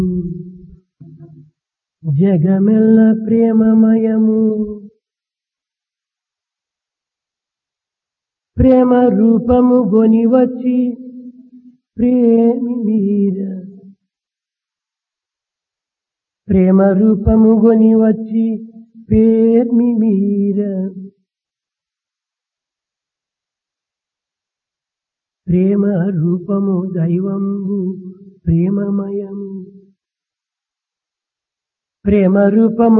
జగమెల్ల ప్రేమమయము ప్రేమ రూపము గొని వచ్చి ప్రేమి వీర ప్రేమ రూపము గొని వచ్చి పేర్మి వీర ప్రేమ రూపము దైవంబు ప్రేమమయము ప్రేమ రూపము